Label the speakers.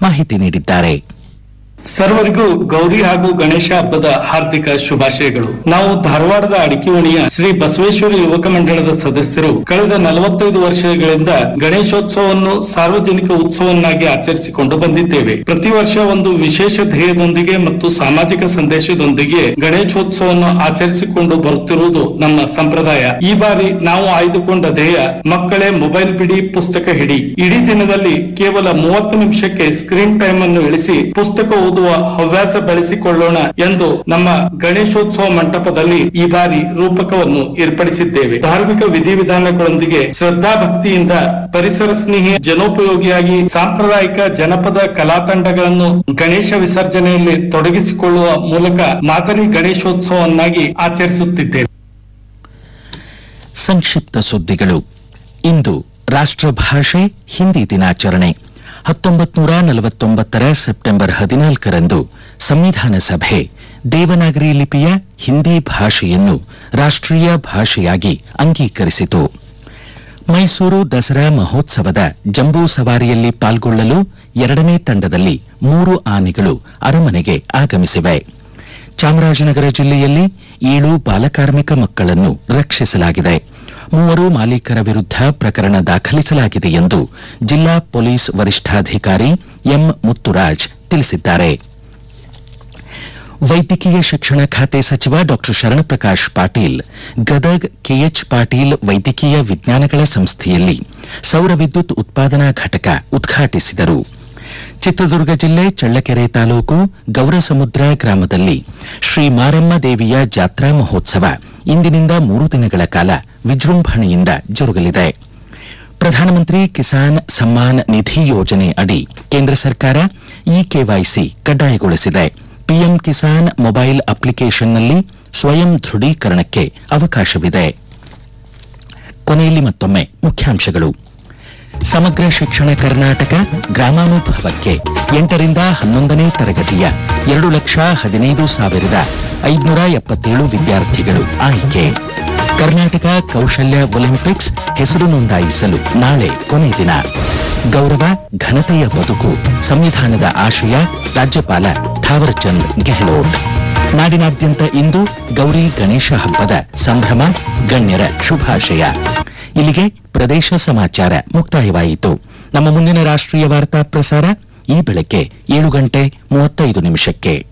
Speaker 1: ಮಾಹಿತಿ ನೀಡಿದ್ದಾರೆ
Speaker 2: ಸರ್ವರಿಗೂ ಗೌರಿ ಹಾಗೂ ಗಣೇಶ ಹಬ್ಬದ ಹಾರ್ದಿಕ ಶುಭಾಶಯಗಳು ನಾವು ಧಾರವಾಡದ ಅಡಿಕಿವಣಿಯ ಶ್ರೀ ಬಸವೇಶ್ವರ ಯುವಕ ಮಂಡಳದ ಸದಸ್ಯರು ಕಳೆದ ನಲವತ್ತೈದು ವರ್ಷಗಳಿಂದ ಗಣೇಶೋತ್ಸವವನ್ನು ಸಾರ್ವಜನಿಕ ಉತ್ಸವನ್ನಾಗಿ ಆಚರಿಸಿಕೊಂಡು ಬಂದಿದ್ದೇವೆ ಪ್ರತಿ ವರ್ಷ ಒಂದು ವಿಶೇಷ ಧ್ಯೇಯದೊಂದಿಗೆ ಮತ್ತು ಸಾಮಾಜಿಕ ಸಂದೇಶದೊಂದಿಗೆ ಗಣೇಶೋತ್ಸವವನ್ನು ಆಚರಿಸಿಕೊಂಡು ಬರುತ್ತಿರುವುದು ನಮ್ಮ ಸಂಪ್ರದಾಯ ಈ ಬಾರಿ ನಾವು ಆಯ್ದುಕೊಂಡ ಧ್ಯೇಯ ಮಕ್ಕಳೇ ಮೊಬೈಲ್ ಬಿಡಿ ಪುಸ್ತಕ ಹಿಡಿ ಇಡೀ ದಿನದಲ್ಲಿ ಕೇವಲ ಮೂವತ್ತು ನಿಮಿಷಕ್ಕೆ ಸ್ಕ್ರೀನ್ ಟೈಮ್ ಅನ್ನು ಇಳಿಸಿ ಪುಸ್ತಕ ಓದುವ ಹವ್ಯಾಸ ಬೆಳೆಸಿಕೊಳ್ಳೋಣ ಎಂದು ನಮ್ಮ ಗಣೇಶೋತ್ಸವ ಮಂಟಪದಲ್ಲಿ ಈ ಬಾರಿ ರೂಪಕವನ್ನು ಏರ್ಪಡಿಸಿದ್ದೇವೆ ಧಾರ್ಮಿಕ ವಿಧಿವಿಧಾನಗಳೊಂದಿಗೆ ಶ್ರದ್ಧಾ ಭಕ್ತಿಯಿಂದ ಪರಿಸರ ಸ್ನೇಹಿ ಜನೋಪಯೋಗಿಯಾಗಿ ಸಾಂಪ್ರದಾಯಿಕ ಜನಪದ ಕಲಾ ತಂಡಗಳನ್ನು ಗಣೇಶ ವಿಸರ್ಜನೆಯಲ್ಲಿ ತೊಡಗಿಸಿಕೊಳ್ಳುವ ಮೂಲಕ ಮಾದರಿ ಗಣೇಶೋತ್ಸವವನ್ನಾಗಿ ಆಚರಿಸುತ್ತಿದ್ದೇವೆ
Speaker 1: ಸಂಕ್ಷಿಪ್ತ ಸುದ್ದಿಗಳು ಇಂದು ರಾಷ್ಟ್ರಭಾಷೆ ಹಿಂದಿ ದಿನಾಚರಣೆ ಹತ್ತೊಂಬತ್ತು ನೂರ ನಲವತ್ತೊಂಬತ್ತರ ಸೆಪ್ಟೆಂಬರ್ ಹದಿನಾಲ್ಕರಂದು ಸಂವಿಧಾನ ಸಭೆ ದೇವನಾಗರಿ ಲಿಪಿಯ ಹಿಂದಿ ಭಾಷೆಯನ್ನು ರಾಷ್ಟ್ರೀಯ ಭಾಷೆಯಾಗಿ ಅಂಗೀಕರಿಸಿತು ಮೈಸೂರು ದಸರಾ ಮಹೋತ್ಸವದ ಜಂಬೂ ಸವಾರಿಯಲ್ಲಿ ಪಾಲ್ಗೊಳ್ಳಲು ಎರಡನೇ ತಂಡದಲ್ಲಿ ಮೂರು ಆನೆಗಳು ಅರಮನೆಗೆ ಆಗಮಿಸಿವೆ ಚಾಮರಾಜನಗರ ಜಿಲ್ಲೆಯಲ್ಲಿ ಏಳು ಬಾಲಕಾರ್ಮಿಕ ಮಕ್ಕಳನ್ನು ರಕ್ಷಿಸಲಾಗಿದೆ ಮೂವರು ಮಾಲೀಕರ ವಿರುದ್ಧ ಪ್ರಕರಣ ದಾಖಲಿಸಲಾಗಿದೆ ಎಂದು ಜಿಲ್ಲಾ ಪೊಲೀಸ್ ವರಿಷ್ಠಾಧಿಕಾರಿ ಎಂ ಮುತ್ತುರಾಜ್ ತಿಳಿಸಿದ್ದಾರೆ ವೈದ್ಯಕೀಯ ಶಿಕ್ಷಣ ಖಾತೆ ಸಚಿವ ಡಾ ಶರಣಪ್ರಕಾಶ್ ಪಾಟೀಲ್ ಗದಗ್ ಕೆಎಚ್ ಪಾಟೀಲ್ ವೈದ್ಯಕೀಯ ವಿಜ್ಞಾನಗಳ ಸಂಸ್ಥೆಯಲ್ಲಿ ಸೌರ ವಿದ್ಯುತ್ ಉತ್ಪಾದನಾ ಘಟಕ ಉದ್ಘಾಟಿಸಿದರು ಚಿತ್ರದುರ್ಗ ಜಿಲ್ಲೆ ಚಳ್ಳಕೆರೆ ತಾಲೂಕು ಗೌರಸಮುದ್ರ ಗ್ರಾಮದಲ್ಲಿ ಶ್ರೀ ಮಾರಮ್ಮ ದೇವಿಯ ಜಾತ್ರಾ ಮಹೋತ್ಸವ ಇಂದಿನಿಂದ ಮೂರು ದಿನಗಳ ಕಾಲ ವಿಜೃಂಭಣೆಯಿಂದ ಜರುಗಲಿದೆ ಪ್ರಧಾನಮಂತ್ರಿ ಕಿಸಾನ್ ಸಮ್ಮಾನ್ ನಿಧಿ ಯೋಜನೆ ಅಡಿ ಕೇಂದ್ರ ಸರ್ಕಾರ ಇ ಕೆವೈಸಿ ಕಡ್ಡಾಯಗೊಳಿಸಿದೆ ಪಿಎಂ ಕಿಸಾನ್ ಮೊಬೈಲ್ ಅಪ್ಲಿಕೇಶನ್ನಲ್ಲಿ ಸ್ವಯಂ ದೃಢೀಕರಣಕ್ಕೆ ಅವಕಾಶವಿದೆ ಕೊನೆಯಲ್ಲಿ ಮತ್ತೊಮ್ಮೆ ಮುಖ್ಯಾಂಶಗಳು ಸಮಗ್ರ ಶಿಕ್ಷಣ ಕರ್ನಾಟಕ ಗ್ರಾಮಾನುಭವಕ್ಕೆ ಎಂಟರಿಂದ ಹನ್ನೊಂದನೇ ತರಗತಿಯ ಎರಡು ಲಕ್ಷ ಹದಿನೈದು ಸಾವಿರದ ಐದುನೂರ ಎಪ್ಪತ್ತೇಳು ವಿದ್ಯಾರ್ಥಿಗಳು ಆಯ್ಕೆ ಕರ್ನಾಟಕ ಕೌಶಲ್ಯ ಒಲಿಂಪಿಕ್ಸ್ ಹೆಸರು ನೋಂದಾಯಿಸಲು ನಾಳೆ ಕೊನೆ ದಿನ ಗೌರವ ಘನತೆಯ ಬದುಕು ಸಂವಿಧಾನದ ಆಶಯ ರಾಜ್ಯಪಾಲ ಥಾವರ್ಚಂದ್ ಗೆಹ್ಲೋಟ್ ನಾಡಿನಾದ್ಯಂತ ಇಂದು ಗೌರಿ ಗಣೇಶ ಹಬ್ಬದ ಸಂಭ್ರಮ ಗಣ್ಯರ ಶುಭಾಶಯ ಇಲ್ಲಿಗೆ ಪ್ರದೇಶ ಸಮಾಚಾರ ಮುಕ್ತಾಯವಾಯಿತು ನಮ್ಮ ಮುಂದಿನ ರಾಷ್ಟ್ರೀಯ ವಾರ್ತಾ ಪ್ರಸಾರ ಈ ಬೆಳಗ್ಗೆ ಏಳು ಗಂಟೆ ಮೂವತ್ತೈದು ನಿಮಿಷಕ್ಕೆ